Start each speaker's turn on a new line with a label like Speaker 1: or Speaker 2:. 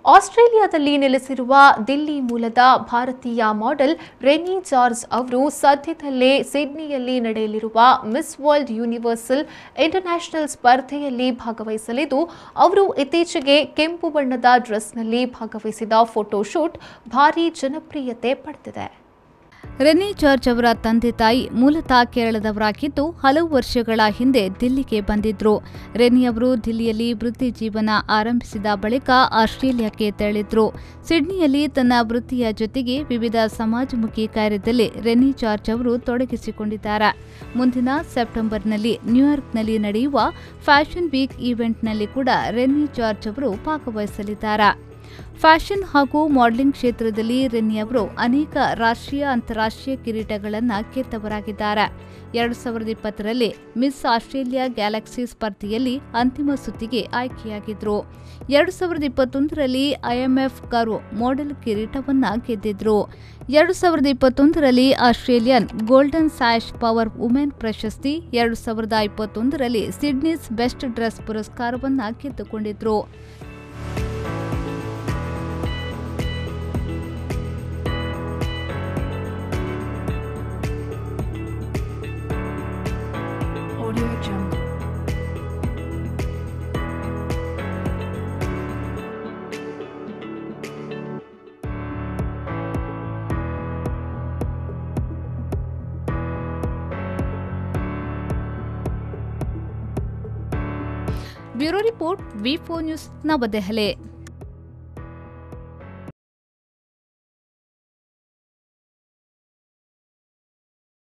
Speaker 1: ಆಸ್ಟ್ರೇಲಿಯಾದಲ್ಲಿ ನೆಲೆಸಿರುವ ದಿಲ್ಲಿ ಮೂಲದ ಭಾರತೀಯ ಮಾಡೆಲ್ ರೆನಿ ಜಾರ್ಜ್ ಅವರು ಸದ್ಯದಲ್ಲೇ ಸಿಡ್ನಿಯಲ್ಲಿ ನಡೆಯಲಿರುವ ಮಿಸ್ ವರ್ಲ್ಡ್ ಯೂನಿವರ್ಸಲ್ ಇಂಟರ್ನ್ಯಾಷನಲ್ ಸ್ಪರ್ಧೆಯಲ್ಲಿ ಭಾಗವಹಿಸಲಿದ್ದು ಅವರು ಇತ್ತೀಚೆಗೆ ಕೆಂಪು ಬಣ್ಣದ ಡ್ರೆಸ್ನಲ್ಲಿ ಭಾಗವಹಿಸಿದ ಫೋಟೋಶೂಟ್ ಭಾರೀ ಜನಪ್ರಿಯತೆ ಪಡೆದಿದೆ
Speaker 2: ರೆನಿ ಜಾರ್ಜ್ ಅವರ ತಂದೆ ತಾಯಿ ಮೂಲತಃ ಕೇರಳದವರಾಗಿದ್ದು ಹಲವು ವರ್ಷಗಳ ಹಿಂದೆ ದಿಲ್ಲಿಗೆ ಬಂದಿದ್ರು ರೆನಿ ಅವರು ದಿಲ್ಲಿಯಲ್ಲಿ ವೃತ್ತಿ ಜೀವನ ಆರಂಭಿಸಿದ ಬಳಿಕ ಆಸ್ಟ್ರೇಲಿಯಾಕ್ಕೆ ತೆರಳಿದ್ರು ಸಿಡ್ನಿಯಲ್ಲಿ ತನ್ನ ವೃತ್ತಿಯ ಜೊತೆಗೆ ವಿವಿಧ ಸಮಾಜಮುಖಿ ಕಾರ್ಯದಲ್ಲಿ ರೆನಿ ಜಾರ್ಜ್ ಅವರು ತೊಡಗಿಸಿಕೊಂಡಿದ್ದಾರೆ ಮುಂದಿನ ಸೆಪ್ಟೆಂಬರ್ನಲ್ಲಿ ನ್ಯೂಯಾರ್ಕ್ನಲ್ಲಿ ನಡೆಯುವ ಫ್ಯಾಷನ್ ವೀಕ್ ಈವೆಂಟ್ನಲ್ಲಿ ಕೂಡ ರೆನಿ ಜಾರ್ಜ್ ಅವರು ಭಾಗವಹಿಸಲಿದ್ದಾರೆ ಫ್ಯಾಷನ್ ಹಾಗೂ ಮಾಡೆಲಿಂಗ್ ಕ್ಷೇತ್ರದಲ್ಲಿ ರೆನ್ನಿ ಅವರು ಅನೇಕ ರಾಷ್ಟ್ರೀಯ ಅಂತಾರಾಷ್ಟ್ರೀಯ ಕಿರೀಟಗಳನ್ನು ಗೆದ್ದವರಾಗಿದ್ದಾರೆ ಎರಡು ಸಾವಿರದ ಇಪ್ಪತ್ತರಲ್ಲಿ ಮಿಸ್ ಆಸ್ಟ್ರೇಲಿಯಾ ಗ್ಯಾಲಕ್ಸಿ ಸ್ಪರ್ಧೆಯಲ್ಲಿ ಅಂತಿಮ ಸುತ್ತಿಗೆ ಆಯ್ಕೆಯಾಗಿದ್ರು ಎರಡು ಸಾವಿರದ ಇಪ್ಪತ್ತೊಂದರಲ್ಲಿ ಐಎಂಎಫ್ ಕರು ಮಾಡೆಲ್ ಕಿರೀಟವನ್ನ ಗೆದ್ದಿದ್ರು ಎರಡು ಸಾವಿರದ ಇಪ್ಪತ್ತೊಂದರಲ್ಲಿ Australian golden sash power women ಪ್ರಶಸ್ತಿ ಎರಡು ಸಾವಿರದ ಇಪ್ಪತ್ತೊಂದರಲ್ಲಿ ಸಿಡ್ನೀಸ್ ಬೆಸ್ಟ್ ಡ್ರೆಸ್ ಪುರಸ್ಕಾರವನ್ನ ಗೆದ್ದುಕೊಂಡಿದ್ರು
Speaker 3: Audio Jungle.
Speaker 2: Bureau report V four news ನವದೆಹಲಿ